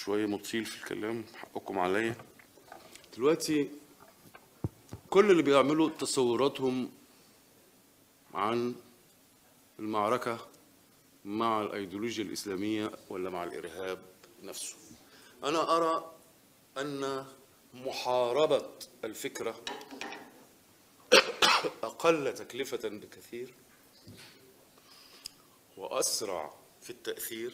شوية مطيل في الكلام حقكم عليا دلوقتي كل اللي بيعملوا تصوراتهم عن المعركة مع الأيديولوجيا الإسلامية ولا مع الإرهاب نفسه أنا أرى أن محاربة الفكرة أقل تكلفة بكثير وأسرع في التأثير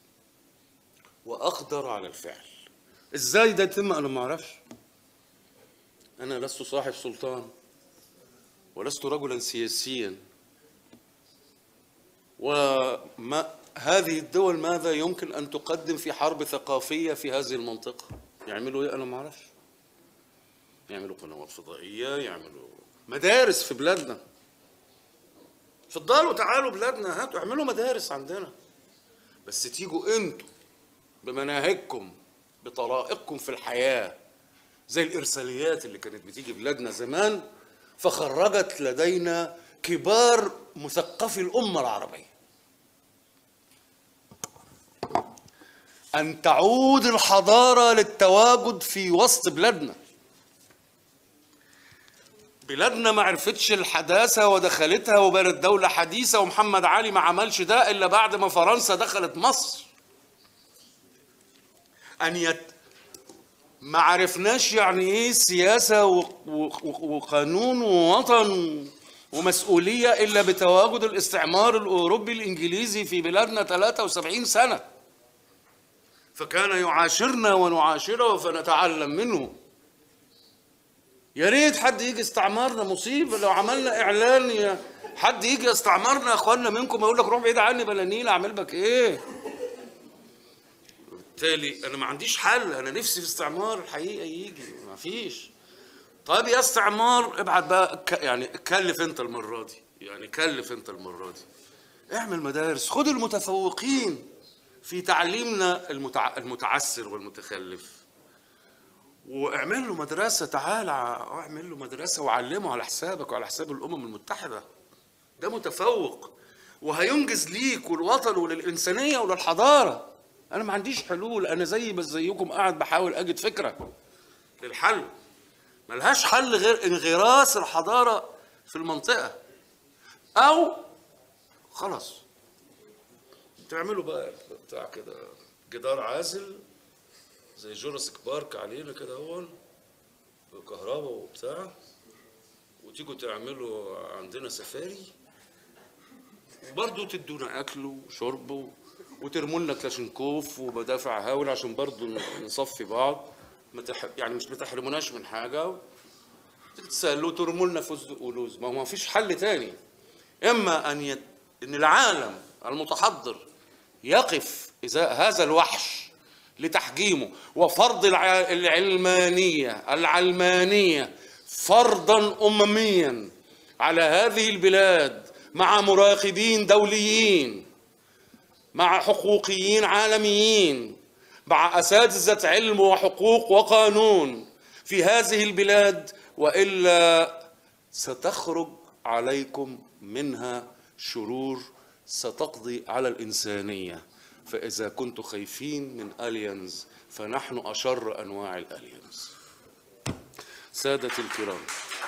وأقدر على الفعل إزاي ده يتم أنا ما أعرفش أنا لست صاحب سلطان ولست رجلا سياسيا وما هذه الدول ماذا يمكن أن تقدم في حرب ثقافية في هذه المنطقة يعملوا إيه أنا ما أعرفش يعملوا قنوات فضائية يعملوا مدارس في بلادنا اتفضلوا تعالوا بلادنا هاتوا اعملوا مدارس عندنا بس تيجوا انتوا بمناهجكم بطرائقكم في الحياة زي الإرساليات اللي كانت بتيجي بلادنا زمان فخرجت لدينا كبار مثقفي الأمة العربية أن تعود الحضارة للتواجد في وسط بلادنا بلادنا ما عرفتش الحداثة ودخلتها وبقت دولة حديثة ومحمد علي ما عملش ده إلا بعد ما فرنسا دخلت مصر أن يت... ما عرفناش يعني إيه سياسة و... و... وقانون ووطن ومسؤولية إلا بتواجد الاستعمار الأوروبي الإنجليزي في بلادنا 73 سنة فكان يعاشرنا ونعاشره فنتعلم منه يا ريت حد يجي استعمارنا مصيبه لو عملنا اعلان يا حد يجي استعمارنا يا اخوانا منكم يقول لك روح بعيد عني بلا نيل اعمل بك ايه بالتالي انا ما عنديش حل انا نفسي في استعمار الحقيقه يجي ما فيش طيب يا استعمار ابعت بقى ك- يعني كلف انت المره دي يعني كلف انت المره دي اعمل مدارس خد المتفوقين في تعليمنا المتع... المتعسر والمتخلف واعمل له مدرسة تعالى اعمل له مدرسة وعلمه على حسابك وعلى حساب الأمم المتحدة ده متفوق وهينجز ليك والوطن وللإنسانية وللحضارة أنا ما عنديش حلول أنا زي بس زيكم قاعد بحاول أجد فكرة للحل ملهاش حل غير انغراس الحضارة في المنطقة أو خلاص تعملوا بقى بتاع كده جدار عازل زي جوراسيك بارك علينا كده هون وكهرباء وبتاع وتيجوا تعملوا عندنا سفاري وبرضه تدونا اكل وشرب و- وترموا لنا كلاشنكوف ومدافع هاول عشان برضه نصفي بعض ما تح... يعني مش بتحرموناش من حاجه تتسالوا ترموا لنا فستق ولوز ما هو ما فيش حل تاني اما ان يت... ان العالم المتحضر يقف ازاء هذا الوحش لتحجيمه وفرض الع- العلمانيه العلمانيه فرضا امميا على هذه البلاد مع مراقبين دوليين مع حقوقيين عالميين مع اساتذه علم وحقوق وقانون في هذه البلاد والا ستخرج عليكم منها شرور ستقضي على الانسانيه فاذا كنتم خايفين من الينز فنحن اشر انواع الالينز سادتي الكرام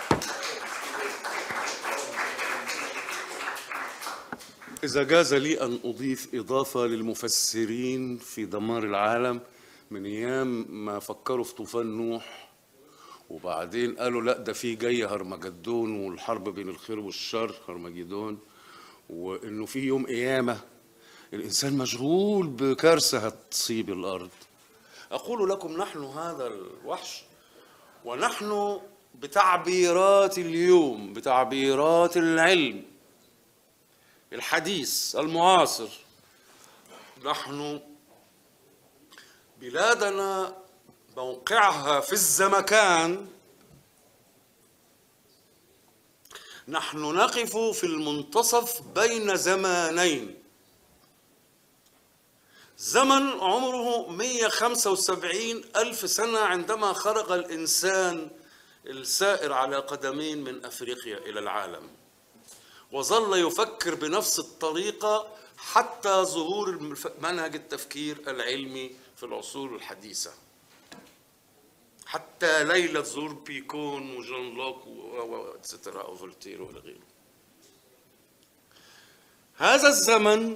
إذا جاز لي أن أضيف إضافة للمفسرين في دمار العالم من أيام ما فكروا في طوفان نوح وبعدين قالوا لا ده في جاي هرمجدون والحرب بين الخير والشر هرمجدون وإنه في يوم قيامة الإنسان مشغول بكارثة هتصيب الأرض أقول لكم نحن هذا الوحش ونحن بتعبيرات اليوم بتعبيرات العلم الحديث المعاصر نحن بلادنا موقعها في الزمكان نحن نقف في المنتصف بين زمانين زمن عمره 175 ألف سنة عندما خرج الإنسان السائر على قدمين من أفريقيا إلى العالم وظل يفكر بنفس الطريقة حتى ظهور المف- منهج التفكير العلمي في العصور الحديثة حتى ليلة زور بيكون وجون لوك واتسترا أو فولتير ولا غيره هذا الزمن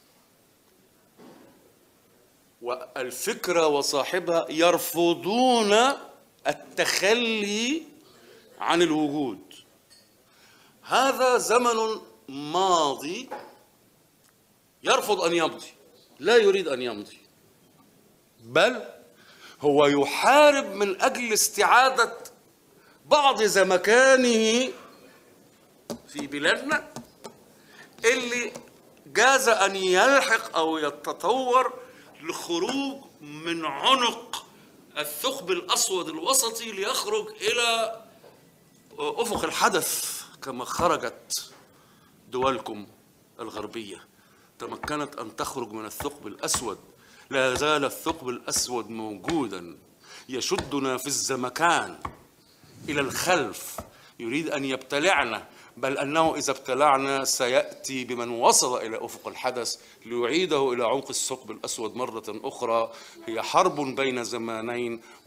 والفكرة وصاحبها يرفضون التخلي عن الوجود هذا زمن ماضي يرفض ان يمضي لا يريد ان يمضي بل هو يحارب من اجل استعاده بعض زمكانه في بلادنا اللي جاز ان يلحق او يتطور لخروج من عنق الثقب الاسود الوسطي ليخرج الى افق الحدث كما خرجت دولكم الغربيه تمكنت ان تخرج من الثقب الاسود لا زال الثقب الاسود موجودا يشدنا في الزمكان الى الخلف يريد ان يبتلعنا بل انه اذا ابتلعنا سياتي بمن وصل الى افق الحدث ليعيده الى عمق الثقب الاسود مره اخرى هي حرب بين زمانين